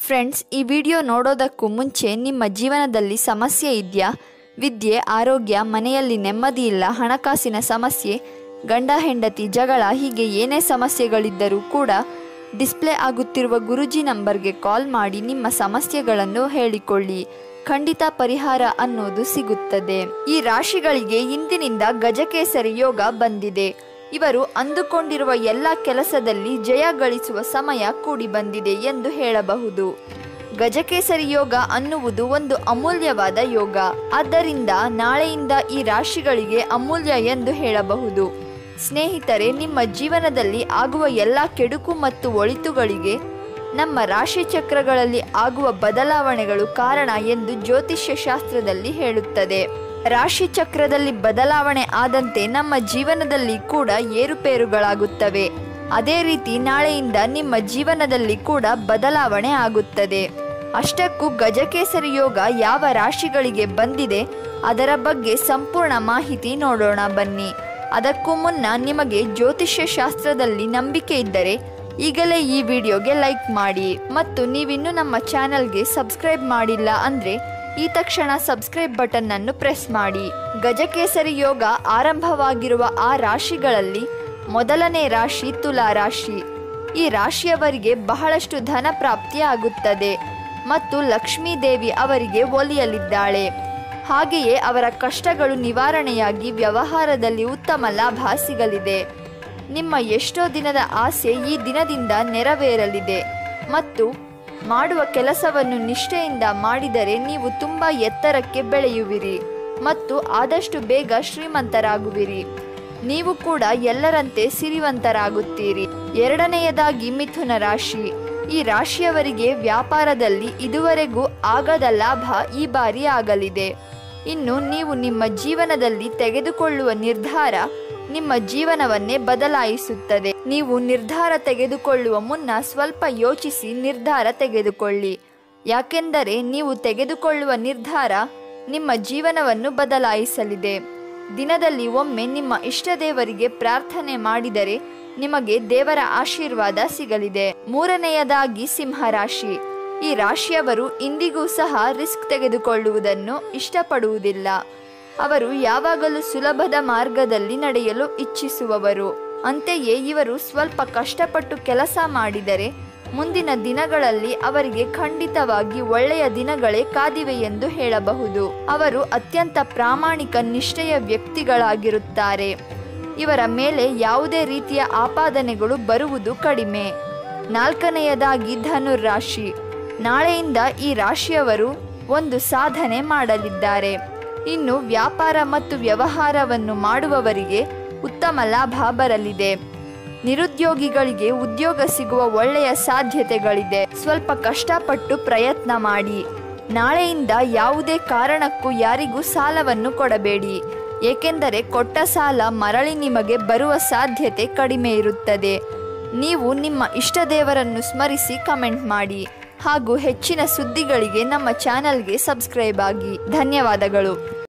friends ಈ video ನೋಡೋದಕ್ಕೂ ಮುಂಚೆ ನಿಮ್ಮ ಜೀವನದಲ್ಲಿ ಸಮಸ್ಯೆ ಇದೆಯಾ ವಿದ್ಯೆ ಆರೋಗ್ಯ ಮನೆಯಲ್ಲಿ ನೆಮ್ಮದಿ ಇಲ್ಲ ಹಣಕಾಸಿನ ಸಮಸ್ಯೆ ಗಂಡ ಹೆಂಡತಿ ಜಗಳ ಹೀಗೆ ಏನೇ ಸಮಸ್ಯೆಗಳಿದ್ದರೂ ಕೂಡ ಡಿಸ್ಪ್ಲೇ ಆಗುತ್ತಿರುವ ಗುರುಜಿ ನಂಬರ್ಗೆ ಕಾಲ್ ಮಾಡಿ ನಿಮ್ಮ ಸಮಸ್ಯೆಗಳನ್ನು ಹೇಳಿಕೊಳ್ಳಿ ಖಂಡಿತ ಪರಿಹಾರ ಅನ್ನೋದು ಸಿಗುತ್ತದೆ ಈ ರಾಶಿಗಳಿಗೆ ಇಂದಿನಿಂದ ಗಜಕೇಸರಿ ಯೋಗ ಬಂದಿದೆ ಇವರು ಅಂದುಕೊಂಡಿರುವ ಎಲ್ಲ ಕೆಲಸದಲ್ಲಿ ಜಯ ಗಳಿಸುವ ಸಮಯ ಕೂಡಿ ಬಂದಿದೆ ಎಂದು ಹೇಳಬಹುದು ಗಜಕೇಸರಿ ಯೋಗ ಅನ್ನುವುದು ಒಂದು ಅಮೂಲ್ಯವಾದ ಯೋಗ ಆದ್ದರಿಂದ ನಾಳೆಯಿಂದ ಈ ರಾಶಿಗಳಿಗೆ ಅಮೂಲ್ಯ ಎಂದು ಹೇಳಬಹುದು ಸ್ನೇಹಿತರೆ ನಿಮ್ಮ ಜೀವನದಲ್ಲಿ ಆಗುವ ಎಲ್ಲ ಕೆಡುಕು ಮತ್ತು ಒಳಿತುಗಳಿಗೆ ನಮ್ಮ ರಾಶಿ ಚಕ್ರಗಳಲ್ಲಿ ಆಗುವ ಬದಲಾವಣೆಗಳು ಕಾರಣ ಎಂದು ಜ್ಯೋತಿಷ್ಯ ಶಾಸ್ತ್ರದಲ್ಲಿ ಹೇಳುತ್ತದೆ ರಾಶಿ ಚಕ್ರದಲ್ಲಿ ಬದಲಾವಣೆ ಆದಂತೆ ನಮ್ಮ ಜೀವನದಲ್ಲಿ ಕೂಡ ಏರುಪೇರುಗಳಾಗುತ್ತವೆ ಅದೇ ರೀತಿ ನಾಳೆಯಿಂದ ನಿಮ್ಮ ಜೀವನದಲ್ಲಿ ಕೂಡ ಬದಲಾವಣೆ ಆಗುತ್ತದೆ ಅಷ್ಟಕ್ಕೂ ಗಜಕೇಸರಿ ಯೋಗ ಯಾವ ರಾಶಿಗಳಿಗೆ ಬಂದಿದೆ ಅದರ ಬಗ್ಗೆ ಸಂಪೂರ್ಣ ಮಾಹಿತಿ ನೋಡೋಣ ಬನ್ನಿ ಅದಕ್ಕೂ ಮುನ್ನ ನಿಮಗೆ ಜ್ಯೋತಿಷ್ಯ ಶಾಸ್ತ್ರದಲ್ಲಿ ನಂಬಿಕೆ ಇದ್ದರೆ ಈಗಲೇ ಈ ವಿಡಿಯೋಗೆ ಲೈಕ್ ಮಾಡಿ ಮತ್ತು ನೀವಿನ್ನೂ ನಮ್ಮ ಚಾನಲ್ಗೆ ಸಬ್ಸ್ಕ್ರೈಬ್ ಮಾಡಿಲ್ಲ ಅಂದರೆ ಈ ತಕ್ಷಣ ಸಬ್ಸ್ಕ್ರೈಬ್ ಬಟನ್ ಅನ್ನು ಪ್ರೆಸ್ ಮಾಡಿ ಗಜಕೇಸರಿ ಯೋಗ ಆರಂಭವಾಗಿರುವ ಆ ರಾಶಿಗಳಲ್ಲಿ ಮೊದಲನೇ ರಾಶಿ ತುಲಾ ರಾಶಿ ಈ ರಾಶಿಯವರಿಗೆ ಬಹಳಷ್ಟು ಧನ ಪ್ರಾಪ್ತಿ ಆಗುತ್ತದೆ ಮತ್ತು ಲಕ್ಷ್ಮೀ ದೇವಿ ಅವರಿಗೆ ಒಲಿಯಲಿದ್ದಾಳೆ ಹಾಗೆಯೇ ಅವರ ಕಷ್ಟಗಳು ನಿವಾರಣೆಯಾಗಿ ವ್ಯವಹಾರದಲ್ಲಿ ಉತ್ತಮ ಲಾಭ ಸಿಗಲಿದೆ ನಿಮ್ಮ ಎಷ್ಟೋ ದಿನದ ಆಸೆ ಈ ದಿನದಿಂದ ನೆರವೇರಲಿದೆ ಮತ್ತು ಮಾಡುವ ಕೆಲಸವನ್ನು ನಿಷ್ಠೆಯಿಂದ ಮಾಡಿದರೆ ನೀವು ತುಂಬ ಎತ್ತರಕ್ಕೆ ಬೆಳೆಯುವಿರಿ ಮತ್ತು ಆದಷ್ಟು ಬೇಗ ಶ್ರೀಮಂತರಾಗುವಿರಿ ನೀವು ಕೂಡ ಎಲ್ಲರಂತೆ ಸಿರಿವಂತರಾಗುತ್ತೀರಿ ಎರಡನೆಯದಾಗಿ ಮಿಥುನ ರಾಶಿ ಈ ರಾಶಿಯವರಿಗೆ ವ್ಯಾಪಾರದಲ್ಲಿ ಇದುವರೆಗೂ ಆಗದ ಲಾಭ ಈ ಬಾರಿ ಆಗಲಿದೆ ಇನ್ನು ನೀವು ನಿಮ್ಮ ಜೀವನದಲ್ಲಿ ತೆಗೆದುಕೊಳ್ಳುವ ನಿರ್ಧಾರ ನಿಮ್ಮ ಜೀವನವನ್ನೇ ಬದಲಾಯಿಸುತ್ತದೆ ನೀವು ನಿರ್ಧಾರ ತೆಗೆದುಕೊಳ್ಳುವ ಮುನ್ನ ಸ್ವಲ್ಪ ಯೋಚಿಸಿ ನಿರ್ಧಾರ ತೆಗೆದುಕೊಳ್ಳಿ ಯಾಕೆಂದರೆ ನೀವು ತೆಗೆದುಕೊಳ್ಳುವ ನಿರ್ಧಾರ ನಿಮ್ಮ ಜೀವನವನ್ನು ಬದಲಾಯಿಸಲಿದೆ ದಿನದಲ್ಲಿ ಒಮ್ಮೆ ನಿಮ್ಮ ಇಷ್ಟದೇವರಿಗೆ ಪ್ರಾರ್ಥನೆ ಮಾಡಿದರೆ ನಿಮಗೆ ದೇವರ ಆಶೀರ್ವಾದ ಸಿಗಲಿದೆ ಮೂರನೆಯದಾಗಿ ಸಿಂಹರಾಶಿ ಈ ರಾಶಿಯವರು ಇಂದಿಗೂ ಸಹ ರಿಸ್ಕ್ ತೆಗೆದುಕೊಳ್ಳುವುದನ್ನು ಇಷ್ಟಪಡುವುದಿಲ್ಲ ಅವರು ಯಾವಾಗಲೂ ಸುಲಭದ ಮಾರ್ಗದಲ್ಲಿ ನಡೆಯಲು ಇಚ್ಛಿಸುವವರು ಅಂತೆಯೇ ಇವರು ಸ್ವಲ್ಪ ಕಷ್ಟಪಟ್ಟು ಕೆಲಸ ಮಾಡಿದರೆ ಮುಂದಿನ ದಿನಗಳಲ್ಲಿ ಅವರಿಗೆ ಖಂಡಿತವಾಗಿ ಒಳ್ಳೆಯ ದಿನಗಳೇ ಕಾದಿವೆ ಎಂದು ಹೇಳಬಹುದು ಅವರು ಅತ್ಯಂತ ಪ್ರಾಮಾಣಿಕ ನಿಷ್ಠೆಯ ವ್ಯಕ್ತಿಗಳಾಗಿರುತ್ತಾರೆ ಇವರ ಮೇಲೆ ಯಾವುದೇ ರೀತಿಯ ಆಪಾದನೆಗಳು ಬರುವುದು ಕಡಿಮೆ ನಾಲ್ಕನೆಯದಾಗಿ ಧನುರಾಶಿ ನಾಳೆಯಿಂದ ಈ ರಾಶಿಯವರು ಒಂದು ಸಾಧನೆ ಮಾಡಲಿದ್ದಾರೆ ಇನ್ನು ವ್ಯಾಪಾರ ಮತ್ತು ವ್ಯವಹಾರವನ್ನು ಮಾಡುವವರಿಗೆ ಉತ್ತಮ ಲಾಭ ಬರಲಿದೆ ನಿರುದ್ಯೋಗಿಗಳಿಗೆ ಉದ್ಯೋಗ ಸಿಗುವ ಒಳ್ಳೆಯ ಸಾಧ್ಯತೆಗಳಿದೆ ಸ್ವಲ್ಪ ಕಷ್ಟಪಟ್ಟು ಪ್ರಯತ್ನ ಮಾಡಿ ನಾಳೆಯಿಂದ ಯಾವುದೇ ಕಾರಣಕ್ಕೂ ಯಾರಿಗೂ ಸಾಲವನ್ನು ಕೊಡಬೇಡಿ ಏಕೆಂದರೆ ಕೊಟ್ಟ ಸಾಲ ಮರಳಿ ನಿಮಗೆ ಬರುವ ಸಾಧ್ಯತೆ ಕಡಿಮೆ ಇರುತ್ತದೆ ನೀವು ನಿಮ್ಮ ಇಷ್ಟದೇವರನ್ನು ಸ್ಮರಿಸಿ ಕಮೆಂಟ್ ಮಾಡಿ ಹಾಗೂ ಹೆಚ್ಚಿನ ಸುದ್ದಿಗಳಿಗೆ ನಮ್ಮ ಚಾನಲ್ಗೆ ಸಬ್ಸ್ಕ್ರೈಬ್ ಆಗಿ ಧನ್ಯವಾದಗಳು